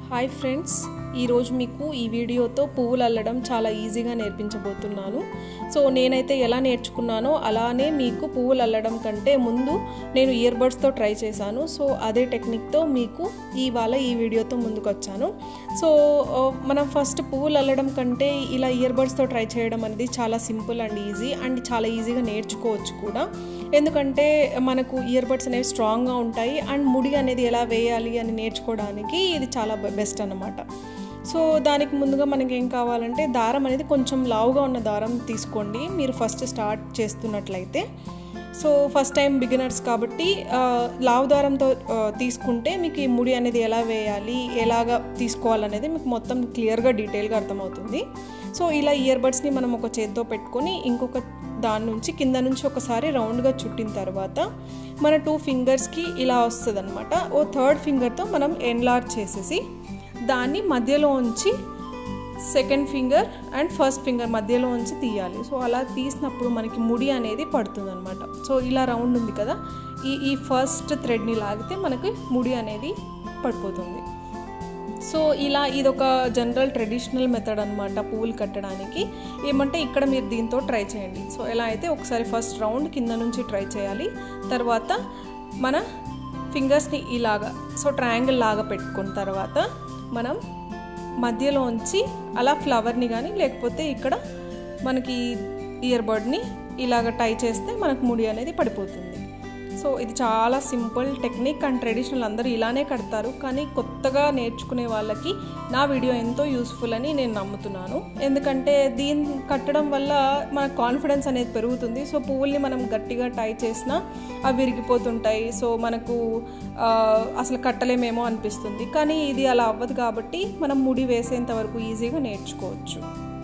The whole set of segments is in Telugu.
హాయ్ ఫ్రెండ్స్ ఈరోజు మీకు ఈ వీడియోతో పువ్వులు అల్లడం చాలా ఈజీగా నేర్పించబోతున్నాను సో నేనైతే ఎలా నేర్చుకున్నానో అలానే మీకు పువ్వులు అల్లడం కంటే ముందు నేను ఇయర్ బడ్స్తో ట్రై చేశాను సో అదే టెక్నిక్తో మీకు ఇవాళ ఈ వీడియోతో ముందుకు వచ్చాను సో ఆ, మనం ఫస్ట్ పువ్వులు అల్లడం కంటే ఇలా ఇయర్ బడ్స్తో ట్రై చేయడం అనేది చాలా సింపుల్ అండ్ ఈజీ అండ్ చాలా ఈజీగా నేర్చుకోవచ్చు కూడా ఎందుకంటే మనకు ఇయర్ బడ్స్ అనేవి స్ట్రాంగ్గా ఉంటాయి అండ్ ముడి అనేది ఎలా వేయాలి అని నేర్చుకోవడానికి ఇది చాలా బెస్ట్ అన్నమాట సో దానికి ముందుగా మనకి ఏం కావాలంటే దారం అనేది కొంచెం లావుగా ఉన్న దారం తీసుకోండి మీరు ఫస్ట్ స్టార్ట్ చేస్తున్నట్లయితే సో ఫస్ట్ టైం బిగినర్స్ కాబట్టి ఆ, లావు దారంతో ఆ, తీసుకుంటే మీకు ఈ ముడి అనేది ఎలా వేయాలి ఎలాగా తీసుకోవాలనేది మీకు మొత్తం క్లియర్గా డీటెయిల్గా అర్థమవుతుంది సో ఇలా ఇయర్ బడ్స్ని మనం ఒక చేత్తో పెట్టుకొని ఇంకొక దాని నుంచి కింద నుంచి ఒకసారి రౌండ్గా చుట్టిన తర్వాత మన టూ ఫింగర్స్కి ఇలా వస్తుంది అనమాట ఓ థర్డ్ ఫింగర్తో మనం ఎన్లార్జ్ చేసేసి దాన్ని మధ్యలో ఉంచి second finger and first finger మధ్యలో ఉంచి తీయాలి సో అలా తీసినప్పుడు మనకి ముడి అనేది పడుతుంది అనమాట సో ఇలా రౌండ్ ఉంది కదా ఈ ఈ ఫస్ట్ థ్రెడ్ని లాగితే మనకి ముడి అనేది పడిపోతుంది సో ఇలా ఇదొక జనరల్ ట్రెడిషనల్ మెథడ్ అనమాట పువ్వులు కట్టడానికి ఏమంటే ఇక్కడ మీరు దీంతో ట్రై చేయండి సో ఎలా అయితే ఒకసారి ఫస్ట్ రౌండ్ కింద నుంచి ట్రై చేయాలి తర్వాత మన ఫింగర్స్ని ఇలాగా సో ట్రయాంగిల్ లాగా పెట్టుకున్న తర్వాత మనం మధ్యలో ఉంచి అలా ఫ్లవర్ని కానీ లేకపోతే ఇక్కడ మనకి ఇయర్ బడ్ని ఇలాగ టై చేస్తే మనకు ముడి అనేది పడిపోతుంది సో ఇది చాలా సింపుల్ టెక్నిక్ అండ్ ట్రెడిషనల్ అందరూ ఇలానే కడతారు కానీ కొత్తగా నేర్చుకునే వాళ్ళకి నా వీడియో ఎంతో యూస్ఫుల్ అని నేను నమ్ముతున్నాను ఎందుకంటే దీన్ని కట్టడం వల్ల మన కాన్ఫిడెన్స్ అనేది పెరుగుతుంది సో పువ్వుల్ని మనం గట్టిగా టై చేసినా అవి విరిగిపోతుంటాయి సో మనకు ఆ, అసలు కట్టలేమేమో అనిపిస్తుంది కానీ ఇది అలా అవ్వదు కాబట్టి మనం ముడి వేసేంత వరకు ఈజీగా నేర్చుకోవచ్చు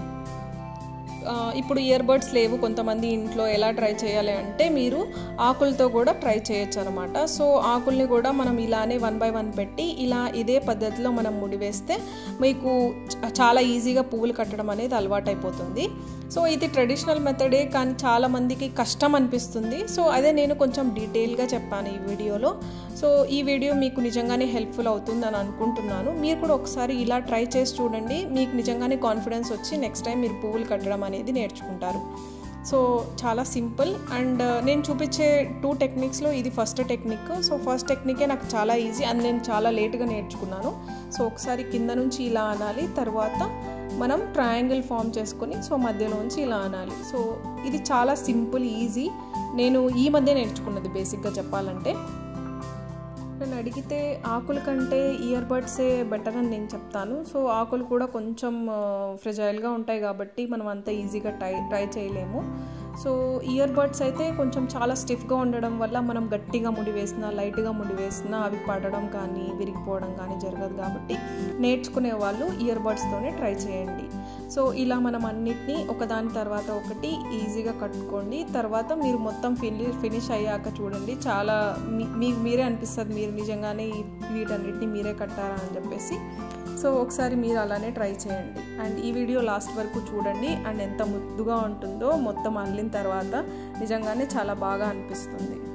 ఆ, ఇప్పుడు ఇయర్ బడ్స్ లేవు కొంతమంది ఇంట్లో ఎలా ట్రై చేయాలి అంటే మీరు ఆకులతో కూడా ట్రై చేయొచ్చు అనమాట సో ఆకుల్ని కూడా మనం ఇలానే వన్ బై వన్ పెట్టి ఇలా ఇదే పద్ధతిలో మనం ముడివేస్తే మీకు చ- చాలా ఈజీగా పువ్వులు కట్టడం అనేది అలవాటైపోతుంది సో ఇది ట్రెడిషనల్ మెథడే కానీ చాలా మందికి కష్టం అనిపిస్తుంది సో అదే నేను కొంచెం డీటెయిల్గా చెప్పాను ఈ వీడియోలో సో ఈ వీడియో మీకు నిజంగానే హెల్ప్ఫుల్ అవుతుందని అనుకుంటున్నాను మీరు కూడా ఒకసారి ఇలా ట్రై చేసి చూడండి మీకు నిజంగానే కాన్ఫిడెన్స్ వచ్చి నెక్స్ట్ టైం మీరు పువ్వులు కట్టడం అనేది నేర్చుకుంటారు సో చాలా సింపుల్ అండ్ నేను చూపించే టూ టెక్నిక్స్లో ఇది ఫస్ట్ టెక్నిక్ సో ఫస్ట్ టెక్నికే నాకు చాలా ఈజీ అండ్ నేను చాలా లేట్గా నేర్చుకున్నాను సో ఒకసారి కింద నుంచి ఇలా అనాలి తర్వాత మనం ట్రయాంగిల్ ఫామ్ చేసుకొని సో మధ్యలోంచి ఇలా అనాలి సో ఇది చాలా సింపుల్ ఈజీ నేను ఈ మధ్య నేర్చుకున్నది బేసిక్గా చెప్పాలంటే నన్ను అడిగితే ఆకుల కంటే ఇయర్ బడ్సే బెటర్ అని నేను చెప్తాను సో ఆకులు కూడా కొంచెం ఫ్రెజైల్గా ఉంటాయి కాబట్టి మనం అంత ఈజీగా ట్రై ట్రై చేయలేము సో ఇయర్ బడ్స్ అయితే కొంచెం చాలా స్టిఫ్గా ఉండడం వల్ల మనం గట్టిగా ముడి వేసినా లైట్గా ముడి వేసినా అవి పడడం కానీ విరిగిపోవడం కానీ జరగదు కాబట్టి నేర్చుకునే వాళ్ళు ఇయర్ బడ్స్తోనే ట్రై చేయండి సో ఇలా మనం అన్నిటినీ ఒకదాని తర్వాత ఒకటి ఈజీగా కట్టుకోండి తర్వాత మీరు మొత్తం ఫిని ఫినిష్ అయ్యాక చూడండి చాలా మీ- మీకు మీరే అనిపిస్తుంది మీరు నిజంగానే ఈ- వీటన్నిటిని మీరే కట్టారా అని చెప్పేసి సో ఒకసారి మీరు అలానే ట్రై చేయండి అండ్ ఈ వీడియో లాస్ట్ వరకు చూడండి అండ్ ఎంత ముద్దుగా ఉంటుందో మొత్తం అల్లిన తర్వాత నిజంగానే చాలా బాగా అనిపిస్తుంది